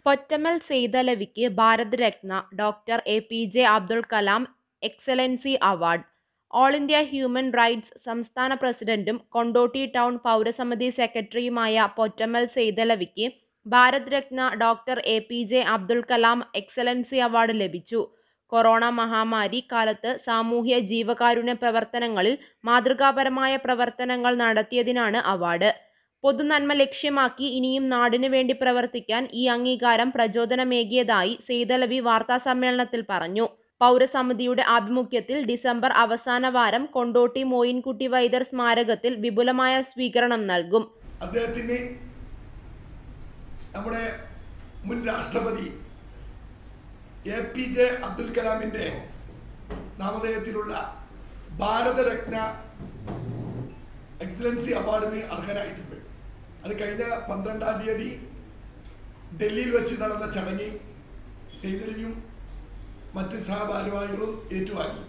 പൊറ്റമ്മൽ സെയ്തലവിക്ക് Bharat Ratna doctor A P J Abdul Kalam excellency award all India human rights സംസ്ഥാന പ്രസിഡന്റും Kondotty town പൗരസമിതി സെക്രട്ടറിയുമായ പൊറ്റമ്മൽ സെയ്തലവിക്ക് Bharat Ratna doctor A P J Abdul Kalam excellency award ലഭിച്ചു കൊറോണ മഹാമാരി കാലത്ത് സാമൂഹ്യ ജീവകാരുണ്യ പ്രവർത്തനങ്ങളിൽ മാതൃകാപരമായ പ്രവർത്തനങ്ങൾ നടത്തിയതിനാണ് അവാർഡ് പൊതുനന്മ ലക്ഷ്യമാക്കി ഇനിയും നാടിനു വേണ്ടി പ്രവർത്തിക്കാൻ ഈ അംഗീകാരം പ്രചോദനമേകിയതായി സെയ്തലവി വാർത്താസമ്മേളനത്തിൽ പറഞ്ഞു പൗരസമിതിയുടെ ആഭിമുഖ്യത്തിൽ ഡിസംബർ അവസാന വാരം കൊണ്ടോട്ടി മോയിൻകുട്ടി വൈദ്യർ സ്മാരകത്തിൽ വിപുലമായ സ്വീകരണം നൽകും അദ്ദേഹത്തിന് നമ്മുടെ മുൻ രാഷ്ട്രപതി എ പി ജെ അബ്ദുൽ കലാമിൻ്റെ നാമധേയത്തിലുള്ള ഭാരതരത്ന എക്സലൻസി അവാർഡിന് അർഹനായിട്ടുണ്ട് അത് കഴിഞ്ഞ പന്ത്രണ്ടാം തീയതി ഡൽഹിയിൽ വെച്ച് നടന്ന ചടങ്ങിൽ സെയ്തലിയും മറ്റ് സഹഭാരവാഹികളും ഏറ്റുവാങ്ങി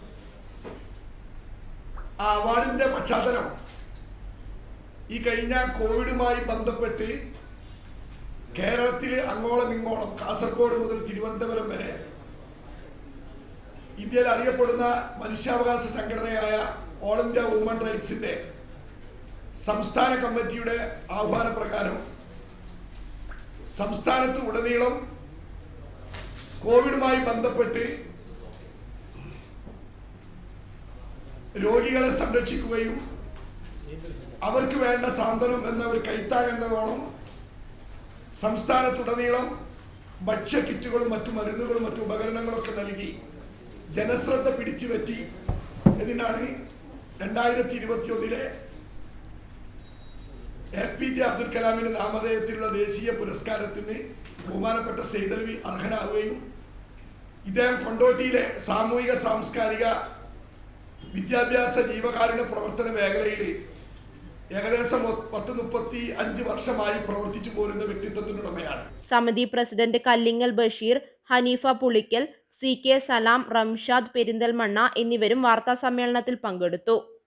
ആ അവാർഡിന്റെ പശ്ചാത്തലം ഈ കഴിഞ്ഞ കോവിഡുമായി ബന്ധപ്പെട്ട് കേരളത്തിൽ അങ്ങോളം ഇങ്ങോളം കാസർഗോഡ് മുതൽ തിരുവനന്തപുരം വരെ ഇന്ത്യയിൽ അറിയപ്പെടുന്ന മനുഷ്യാവകാശ സംഘടനയായ ഓൾ ഇന്ത്യ വുമൺ റൈറ്റ്സിന്റെ സംസ്ഥാന കമ്മിറ്റിയുടെ ആഹ്വാനപ്രകാരം സംസ്ഥാനത്ത് ഉടനീളം കോവിഡുമായി ബന്ധപ്പെട്ട് രോഗികളെ സംരക്ഷിക്കുകയും അവർക്ക് വേണ്ട സാന്ത്വനം എന്ന ഒരു കൈത്താങ്ങെന്നതോണം സംസ്ഥാനത്തുടനീളം ഭക്ഷ്യ കിറ്റുകളും മറ്റു മരുന്നുകളും മറ്റു ഉപകരണങ്ങളൊക്കെ നൽകി ജനശ്രദ്ധ പിടിച്ചു പറ്റി ഇതിനാണ് രണ്ടായിരത്തി ഇരുപത്തി ഒന്നിലെ എ പി ജെ അബ്ദുൽ കലാമിന്റെ നാമധേയത്തിലുള്ള ദേശീയ പുരസ്കാരത്തിന് ബഹുമാനപ്പെട്ട സെയ്തൽവി അർഹനാവുകയും ഇദ്ദേഹം കൊണ്ടോട്ടിയിലെ സാമൂഹിക സാംസ്കാരിക വിദ്യാഭ്യാസ ജീവകാരുണ്യ പ്രവർത്തന മേഖലയിൽ ഏകദേശം ഒ- പത്ത് മുപ്പത്തി അഞ്ച് വർഷമായി പ്രവർത്തിച്ചു പോരുന്ന വ്യക്തിത്വത്തിനുടമയാണ് സമിതി president Kallingal Basheer Haneefa Pulikkal C K Salam Ramshad Perinthalmanna എന്നിവരും വാർത്താസമ്മേളനത്തിൽ പങ്കെടുത്തു